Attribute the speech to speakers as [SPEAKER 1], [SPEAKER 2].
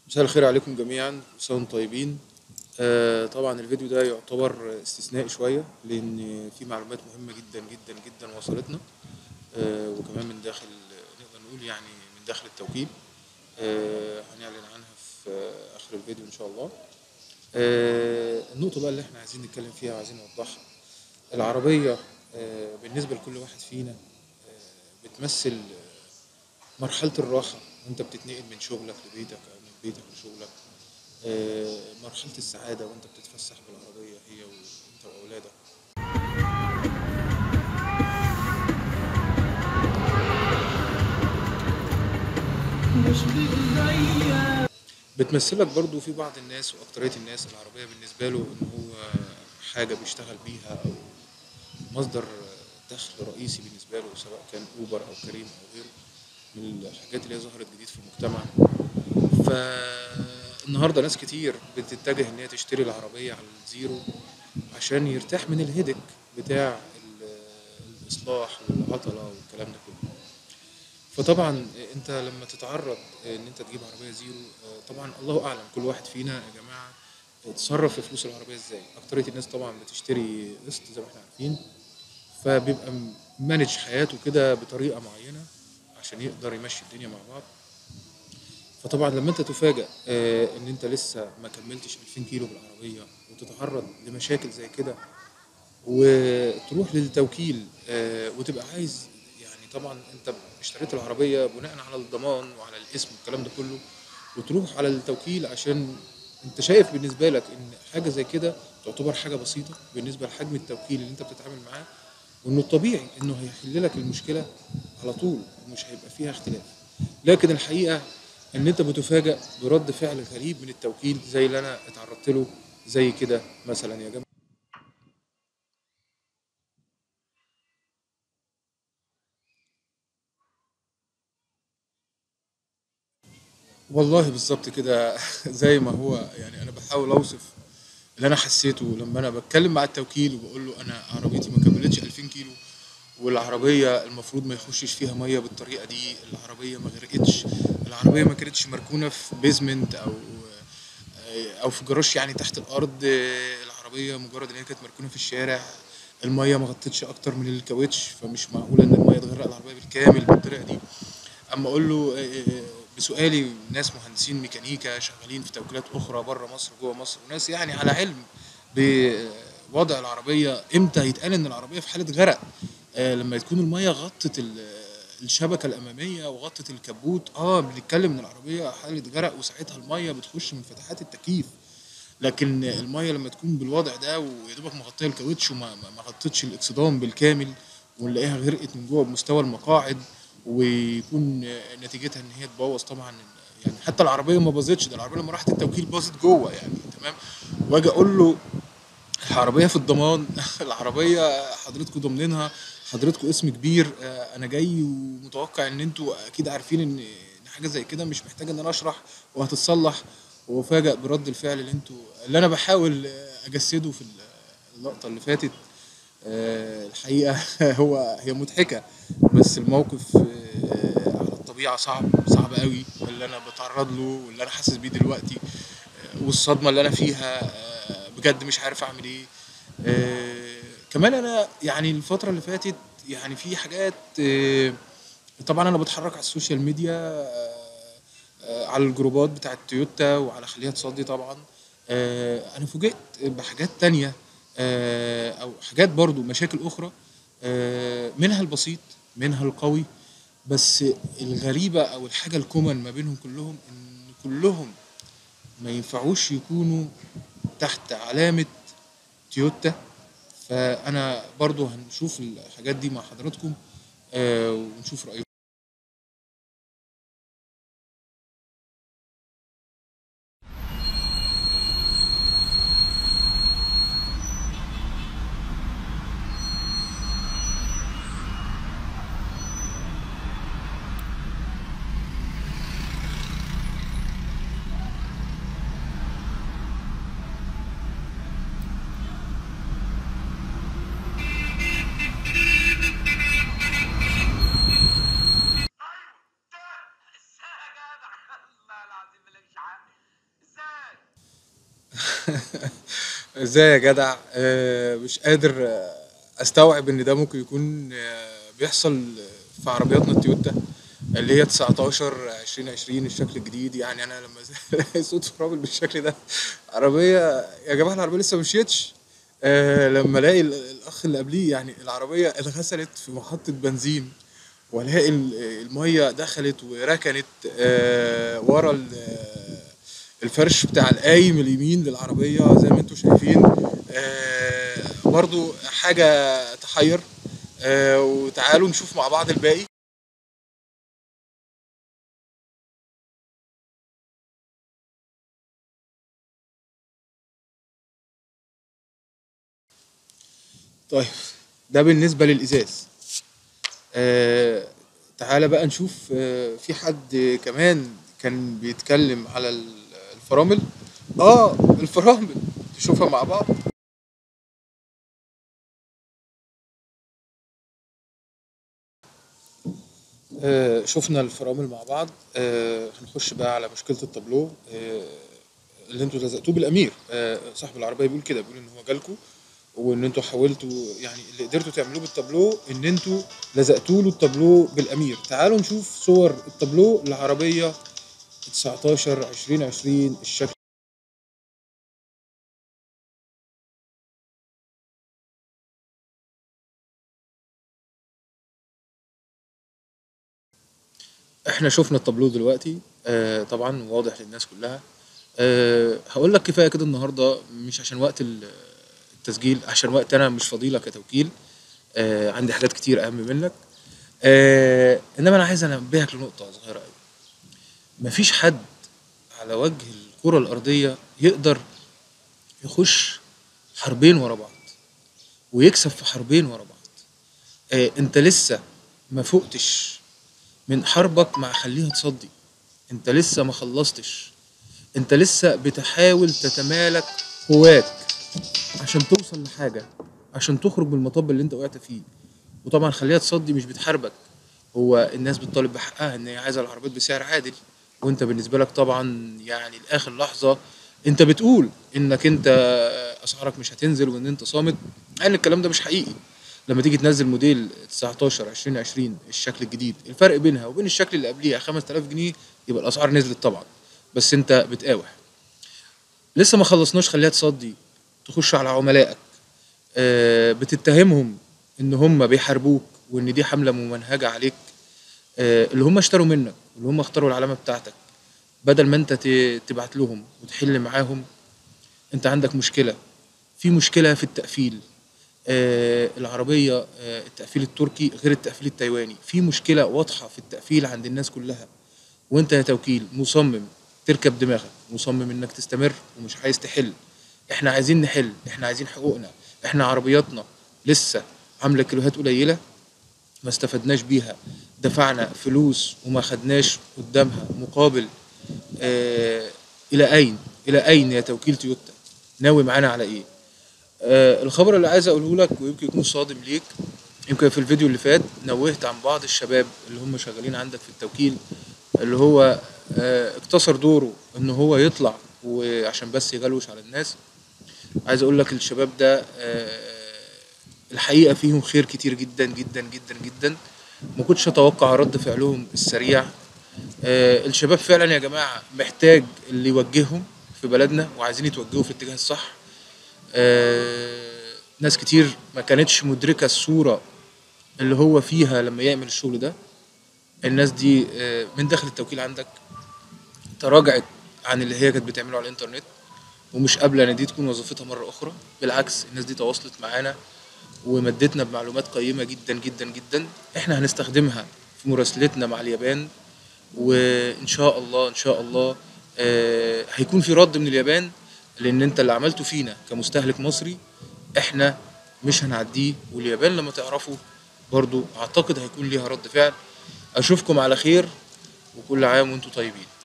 [SPEAKER 1] مساء الخير عليكم جميعا وسنة طيبين آه طبعا الفيديو ده يعتبر استثنائي شوية لأن في معلومات مهمة جدا جدا جدا وصلتنا آه وكمان من داخل نقدر نقول يعني من داخل التوكيل آه هنعلن عنها في آه آخر الفيديو إن شاء الله آه النقطة بقى اللي احنا عايزين نتكلم فيها وعايزين نوضحها العربية آه بالنسبة لكل واحد فينا آه بتمثل مرحلة الراحة وانت بتتنقل من شغلك لبيتك او من بيتك لشغلك آه، مرحلة السعادة وانت بتتفسح بالعربية هي وانت واولادك بتمثلك برضو في بعض الناس واكترية الناس العربية بالنسبة له ان هو حاجة بيشتغل بيها او مصدر دخل رئيسي بالنسبة له سواء كان اوبر او كريم او غيره من الحاجات اللي هي ظهرت جديد في المجتمع فالنهارده ناس كتير بتتجه ان هي تشتري العربيه على الزيرو عشان يرتاح من الهدك بتاع ال- الاصلاح والعطله والكلام ده كله فطبعا انت لما تتعرض ان انت تجيب عربيه زيرو طبعا الله اعلم كل واحد فينا يا جماعه تصرف في فلوس العربيه ازاي اكتريه الناس طبعا بتشتري قسط زي ما احنا عارفين فبيبقى مانج حياته كده بطريقه معينه عشان يقدر يمشي الدنيا مع بعض فطبعا لما انت تفاجأ آه، ان انت لسه ما كملتش 2000 كيلو بالعربيه وتتعرض لمشاكل زي كده وتروح للتوكيل آه، وتبقى عايز يعني طبعا انت اشتريت العربيه بناء على الضمان وعلى الاسم والكلام ده كله وتروح على التوكيل عشان انت شايف بالنسبه لك ان حاجه زي كده تعتبر حاجه بسيطه بالنسبه لحجم التوكيل اللي انت بتتعامل معاه وانه الطبيعي انه هيحل لك المشكله على طول ومش هيبقى فيها اختلاف لكن الحقيقه ان انت بتفاجأ برد فعل غريب من التوكيل زي اللي انا اتعرضت له زي كده مثلا يا جماعه والله بالظبط كده زي ما هو يعني انا بحاول اوصف اللي انا حسيته لما انا بتكلم مع التوكيل وبقول له انا عربيتي ما كملتش 2000 كيلو والعربيه المفروض ما يخشش فيها ميه بالطريقه دي العربيه ما غرقتش العربيه ما كانتش مركونه في بيزمنت او او في جراج يعني تحت الارض العربيه مجرد ان هي كانت مركونه في الشارع الميه ما غطتش اكتر من الكاوتش فمش معقوله ان الميه تغرق العربيه بالكامل بالطريقه دي اما اقول له بسؤالي ناس مهندسين ميكانيكا شغالين في توكيلات اخرى بره مصر جوه مصر وناس يعني على علم بوضع العربيه امتى يتقال ان العربيه في حاله غرق آه لما تكون الميه غطت ال- الشبكه الاماميه وغطت الكبوت اه بنتكلم ان العربيه حاله غرق وساعتها الميه بتخش من فتحات التكييف لكن الميه لما تكون بالوضع ده ويا دوبك مغطيه الكاوتش وما ما- ما غطتش الاكسدام بالكامل ونلاقيها غرقت من جوه بمستوى المقاعد ويكون نتيجتها ان هي تبوظ طبعا يعني حتى العربيه ما باظتش ده العربيه لما راحت التوكيل باظت جوه يعني تمام واجي اقول له العربيه في الضمان العربيه حضرتكم ضامنينها حضرتكم اسم كبير آه، انا جاي ومتوقع ان انتوا اكيد عارفين ان إن حاجه زي كده مش محتاجه ان انا اشرح وهتتصلح وافاجئ برد الفعل اللي انتوا اللي انا بحاول آه، اجسده في اللقطه اللي فاتت آه، الحقيقه هو هي مضحكه بس الموقف آه، على الطبيعه صعب صعب قوي اللي انا بتعرض له واللي انا حاسس بيه دلوقتي آه، والصدمه اللي انا فيها آه، بجد مش عارف اعمل ايه آه، كمان انا يعني الفتره اللي فاتت يعني في حاجات آه، طبعا انا بتحرك على السوشيال ميديا آه، آه، على الجروبات بتاعت تويوتا وعلى خليها تصدي طبعا آه، انا فوجئت بحاجات تانية آه، او حاجات برضو مشاكل اخرى آه، منها البسيط منها القوي بس الغريبة او الحاجة الكومن ما بينهم كلهم ان كلهم ما ينفعوش يكونوا تحت علامة تويوتا فانا برضو هنشوف الحاجات دي مع حضراتكم آه، ونشوف رأيكم ازاي يا جدع آه، مش قادر آه، استوعب ان ده ممكن يكون آه، بيحصل في عربياتنا التويوتا اللي هي 19 2020 الشكل الجديد يعني انا لما الاقي صوت فرامل بالشكل ده عربيه يا جماعه العربيه لسه مشيتش آه لما الاقي ال- الاخ اللي قبليه يعني العربيه اتغسلت في محطه بنزين والاقي ال- الميه دخلت وركنت آه ورا ال- آه، الفرش بتاع القايم اليمين للعربيه زي ما انتم شايفين آه برضو حاجه تحير آه وتعالوا نشوف مع بعض الباقي طيب ده بالنسبه للازاز آه تعالى بقى نشوف آه في حد كمان كان بيتكلم على ال- الفرامل اه الفرامل نشوفها مع بعض آه شفنا الفرامل مع بعض آه هنخش بقى على مشكلة التابلو آه اللي انتوا لزقتوه بالامير آه صاحب العربية بيقول كده بيقول ان هو جالكوا وان انتوا حاولتوا يعني اللي قدرتوا تعملوه بالتابلو ان انتوا لزقتوا له التابلو بالامير تعالوا نشوف صور التابلو لعربية 19 2020 الشكل احنا شفنا التابلو دلوقتي آه طبعا واضح للناس كلها آه هقول لك كفايه كده النهارده مش عشان وقت ال- التسجيل عشان وقت انا مش فضيلة كتوكيل آه عندي حاجات كتير اهم منك آه انما انا عايز انبهك لنقطه صغيره قوي مفيش حد على وجه الكره الارضيه يقدر يخش حربين ورا بعض ويكسب في حربين ورا بعض آه انت لسه ما فقتش من حربك مع خليها تصدي انت لسه ما خلصتش انت لسه بتحاول تتمالك قواك عشان توصل لحاجه عشان تخرج من المطب اللي انت وقعت فيه وطبعا خليها تصدي مش بتحاربك هو الناس بتطالب بحقها ان هي عايزه العربيات بسعر عادل وانت بالنسبه لك طبعا يعني لاخر لحظه انت بتقول انك انت اسعارك مش هتنزل وان انت صامت يعني الكلام ده مش حقيقي لما تيجي تنزل موديل 19 2020 الشكل الجديد الفرق بينها وبين الشكل اللي قبليها 5000 جنيه يبقى الاسعار نزلت طبعا بس انت بتقاوح لسه ما خلصناش خليها تصدي تخش على عملائك آه، بتتهمهم ان هم بيحاربوك وان دي حمله ممنهجه عليك آه، اللي هم اشتروا منك واللي هم اختاروا العلامه بتاعتك بدل ما انت ت- تبعت لهم وتحل معاهم انت عندك مشكله في مشكله في التقفيل آه، العربيه آه، التقفيل التركي غير التقفيل التايواني في مشكله واضحه في التقفيل عند الناس كلها وانت يا توكيل مصمم تركب دماغك مصمم انك تستمر ومش عايز تحل احنا عايزين نحل احنا عايزين حقوقنا احنا عربياتنا لسه عامله كيلوهات قليله ما استفدناش بيها دفعنا فلوس وما خدناش قدامها مقابل آه الى اين الى اين يا توكيل تويوتا ناوي معانا على ايه آه الخبر اللي عايز اقوله لك ويمكن يكون صادم ليك يمكن في الفيديو اللي فات نوهت عن بعض الشباب اللي هم شغالين عندك في التوكيل اللي هو آه اقتصر دوره ان هو يطلع وعشان بس يغلوش على الناس عايز اقول لك الشباب ده آه، الحقيقه فيهم خير كتير جدا جدا جدا جدا ما كنتش اتوقع رد فعلهم السريع آه، الشباب فعلا يا جماعه محتاج اللي يوجههم في بلدنا وعايزين يتوجهوا في الاتجاه الصح آه، ناس كتير ما كانتش مدركه الصوره اللي هو فيها لما يعمل الشغل ده الناس دي آه، من داخل التوكيل عندك تراجعت عن اللي هي كانت بتعمله على الانترنت ومش قابله ان دي تكون وظيفتها مره اخرى بالعكس الناس دي تواصلت معانا ومدتنا بمعلومات قيمه جدا جدا جدا احنا هنستخدمها في مراسلتنا مع اليابان وان شاء الله ان شاء الله آه هيكون في رد من اليابان لان انت اللي عملته فينا كمستهلك مصري احنا مش هنعديه واليابان لما تعرفوا برضو اعتقد هيكون ليها رد فعل اشوفكم على خير وكل عام وانتم طيبين